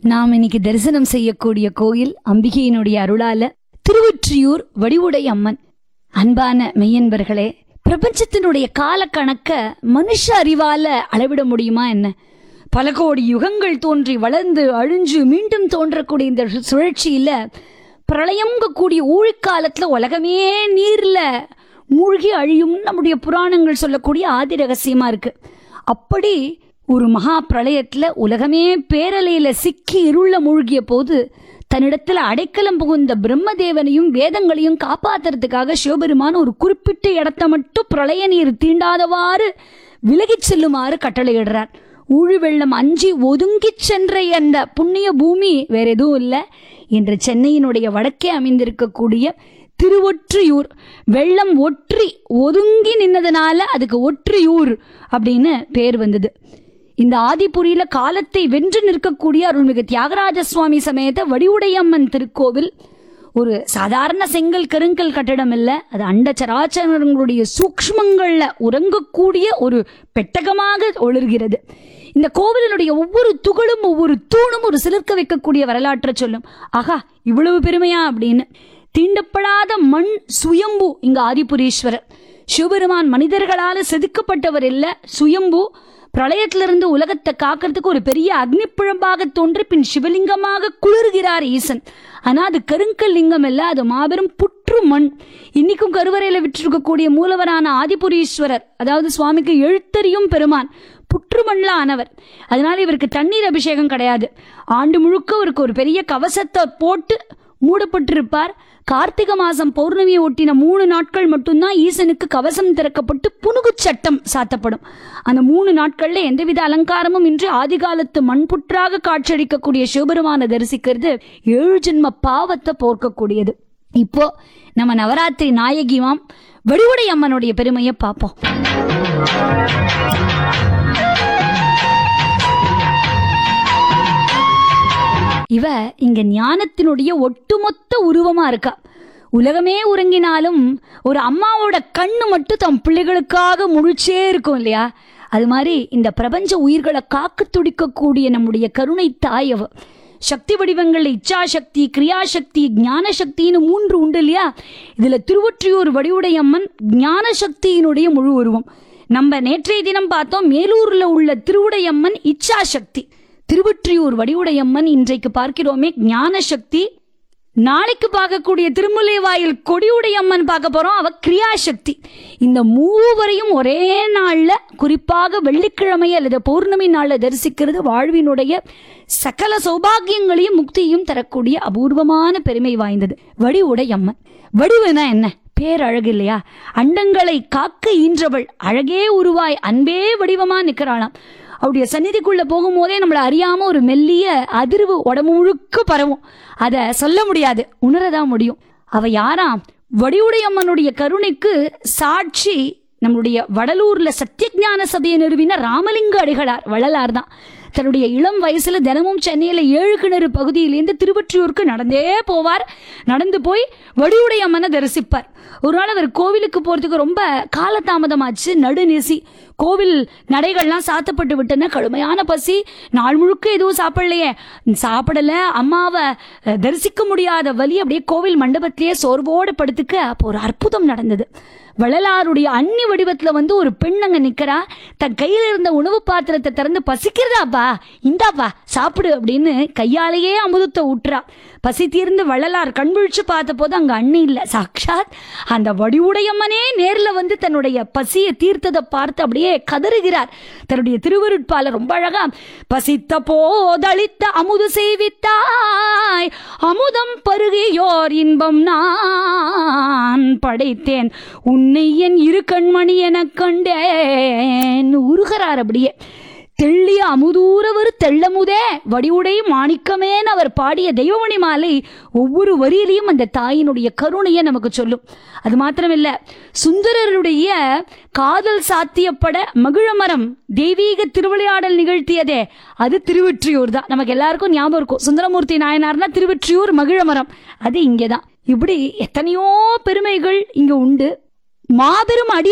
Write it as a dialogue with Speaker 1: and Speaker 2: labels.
Speaker 1: நாம் இன்னைக்கு தரிசனம் செய்யக்கூடிய கோயில் அம்பிகையினுடைய அருளால திருவொற்றியூர் வடிவுடை அம்மன் அன்பான மெய்யன்பர்களே பிரபஞ்சத்தினுடைய கால கணக்க மனுஷ அறிவால அளவிட முடியுமா என்ன பல கோடி யுகங்கள் தோன்றி வளர்ந்து அழிஞ்சு மீண்டும் தோன்றக்கூடிய இந்த சு- சுழற்சியில பிரளயங்க கூடிய ஊழிக்காலத்துல உலகமே நீர்ல மூழ்கி அழியும் நம்முடைய புராணங்கள் சொல்லக்கூடிய ஆதி ரகசியமா இருக்கு அப்படி ஒரு மகா பிரளயத்துல உலகமே பேரலையில சிக்கி இருள மூழ்கிய போது தன்னிடத்துல அடைக்கலம் புகுந்த பிரம்மதேவனையும் வேதங்களையும் காப்பாத்துறதுக்காக சிவபெருமான் ஒரு குறிப்பிட்ட இடத்த மட்டும் பிரளய நீர் தீண்டாதவாறு விலகிச் செல்லுமாறு கட்டளையிடுறார் ஊழி வெள்ளம் அஞ்சி ஒதுங்கிச் சென்ற அந்த புண்ணிய பூமி வேற எதுவும் இல்லை இன்று சென்னையினுடைய வடக்கே அமைந்திருக்கக்கூடிய திருவொற்றியூர் வெள்ளம் ஒற்றி ஒதுங்கி நின்னதுனால அதுக்கு ஒற்றியூர் அப்படின்னு பேர் வந்தது இந்த ஆதிபுரியில காலத்தை வென்று நிற்கக்கூடிய அருள்மிகு தியாகராஜ சுவாமி சமேத வடிவுடையம்மன் திருக்கோவில் ஒரு சாதாரண செங்கல் கருங்கல் கட்டடம் இல்ல அது அண்ட சராச்சரங்களுடைய சூக்ஷ்மங்கள்ல உறங்கக்கூடிய ஒரு பெட்டகமாக ஒளிர்கிறது இந்த கோவிலினுடைய ஒவ்வொரு துகளும் ஒவ்வொரு தூணும் ஒரு சிலிர்க்க வைக்கக்கூடிய வரலாற்றை சொல்லும் ஆகா இவ்வளவு பெருமையா அப்படின்னு தீண்டப்படாத மண் சுயம்பு இங்க ஆதிபுரீஸ்வரர் சிவபெருமான் மனிதர்களால செதுக்கப்பட்டவர் இல்ல சுயம்பு பிரளயத்திலிருந்து உலகத்தை காக்கிறதுக்கு ஒரு பெரிய அக்னிப்பிழம்பாக தோன்றி பின் சிவலிங்கமாக குளிர்கிறார் ஈசன் ஆனா அது கருங்கல் லிங்கம் இல்ல அது மாபெரும் புற்று மண் இன்னைக்கும் கருவறையில விற்றிருக்கக்கூடிய மூலவரான ஆதிபுரீஸ்வரர் அதாவது சுவாமிக்கு எழுத்தறியும் பெருமான் புற்றுமண்ல ஆனவர் அதனால இவருக்கு தண்ணீர் அபிஷேகம் கிடையாது ஆண்டு முழுக்க அவருக்கு ஒரு பெரிய கவசத்தை போட்டு மூடப்பட்டிருப்பார் கார்த்திகை மாசம் பௌர்ணமியை ஒட்டின மூணு நாட்கள் மட்டும்தான் ஈசனுக்கு கவசம் திறக்கப்பட்டு புனுகுச் சட்டம் சாத்தப்படும் அந்த மூணு நாட்கள்ல எந்தவித அலங்காரமும் இன்றி ஆதிகாலத்து மண்புற்றாக காட்சியளிக்கக்கூடிய சிவபெருமானை தரிசிக்கிறது ஏழு ஜென்ம பாவத்தை போர்க்கக்கூடியது இப்போ நம்ம நவராத்திரி நாயகிமாம் வடிவுடை அம்மனுடைய பெருமையை பார்ப்போம் இவ இங்க ஞானத்தினுடைய ஒட்டுமொத்த உருவமா இருக்கா உலகமே உறங்கினாலும் ஒரு அம்மாவோட கண்ணு மட்டும் தம் பிள்ளைகளுக்காக முழிச்சே இருக்கும் இல்லையா அது மாதிரி இந்த பிரபஞ்ச உயிர்களை காக்க துடிக்கக்கூடிய நம்முடைய கருணை தாய் அவ சக்தி வடிவங்கள்ல இச்சாசக்தி கிரியாசக்தி ஞான சக்தின்னு மூன்று உண்டு இல்லையா இதுல திருவொற்றியூர் வடிவுடையம்மன் ஞான சக்தியினுடைய முழு உருவம் நம்ம நேற்றைய தினம் பார்த்தோம் மேலூர்ல உள்ள திருவுடையம்மன் இச்சாசக்தி திருவொற்றியூர் வடிவுடையம்மன் இன்றைக்கு பார்க்கிறோமே ஞான சக்தி நாளைக்கு பார்க்கக்கூடிய திருமுலை வாயில் கொடியுடையம்மன் பார்க்க போறோம் அவ கிரியாசக்தி இந்த மூவரையும் ஒரே நாள்ல குறிப்பாக வெள்ளிக்கிழமை அல்லது பௌர்ணமி நாள்ல தரிசிக்கிறது வாழ்வினுடைய சகல சௌபாகியங்களையும் முக்தியும் தரக்கூடிய அபூர்வமான பெருமை வாய்ந்தது வடிவுடையம்மன் வடிவுனா என்ன பேரழகு இல்லையா அண்டங்களை காக்க ஈன்றவள் அழகே உருவாய் அன்பே வடிவமா நிக்கிறாளாம் அவருடைய சந்நிதிக்குள்ள போகும்போதே நம்மளை அறியாம ஒரு மெல்லிய அதிர்வு உடம்பு முழுக்க பரவும் அதை சொல்ல முடியாது உணரதான் முடியும் அவ யாராம் வடிவுடையம்மனுடைய கருணைக்கு சாட்சி நம்முடைய வடலூர்ல சத்தியஞான சபையை நிறுவின ராமலிங்க அடிகளார் வள்ளலார் தான் தன்னுடைய இளம் வயசுல தினமும் சென்னையில ஏழு கிணறு பகுதியிலேருந்து திருவொற்றியூருக்கு நடந்தே போவார் நடந்து போய் வடிவுடையம்மனை தரிசிப்பார் ஒரு நாள் அவர் கோவிலுக்கு போறதுக்கு ரொம்ப காலதாமதமாச்சு நடுநிசி கோவில் நடைகள்லாம் சாத்தப்பட்டு விட்டன கடுமையான பசி நாள் முழுக்க எதுவும் சாப்பிடலையே சாப்பிடல அம்மாவை அஹ், தரிசிக்க முடியாத வலி அப்படியே கோவில் மண்டபத்திலேயே சோர்வோடு படுத்துக்க அப்போ ஒரு அற்புதம் நடந்தது வள்ளலாருடைய அன்னி வடிவத்துல வந்து ஒரு பெண் அங்க நிக்கிறா தன் கையில இருந்த உணவு பாத்திரத்தை திறந்து பசிக்கிறதாப்பா இந்தாப்பா சாப்பிடு அப்படின்னு கையாலேயே அமுதத்தை ஊட்டுறா பசி தீர்ந்து வள்ளலார் கண் விழிச்சு பார்த்த போது அங்க அண்ணி இல்ல சாக்ஷாத் அந்த வடிவுடையம்மனே நேர்ல வந்து தன்னுடைய பசியை தீர்த்ததை பார்த்து அப்படியே கதறுகிறார் தன்னுடைய திருவருட்பால ரொம்ப அழகா பசித்த போதளித்த அமுது செய்வித்தாய் அமுதம் பருகியோர் இன்பம் நான் படைத்தேன் உன்னை என் இரு கண்மணி எனக் கண்டேன் உருகிறார் அப்படியே தெள்ளிய அமுதூரவர் தெள்ளமுதே வடிவுடை மாணிக்கமேன்னு அவர் பாடிய தெய்வமணி மாலை ஒவ்வொரு வரியிலையும் அந்த தாயினுடைய கருணையை நமக்கு சொல்லும் அது மாத்திரமில்ல சுந்தரருடைய காதல் சாத்தியப்பட மகிழமரம் தெய்வீக திருவிளையாடல் நிகழ்த்தியதே அது திருவொற்றியூர் தான் நமக்கு எல்லாருக்கும் ஞாபகம் இருக்கும் சுந்தரமூர்த்தி நாயனார்னா திருவொற்றியூர் மகிழமரம் அது இங்கே தான் இப்படி எத்தனையோ பெருமைகள் இங்க உண்டு மாபெரும் அடி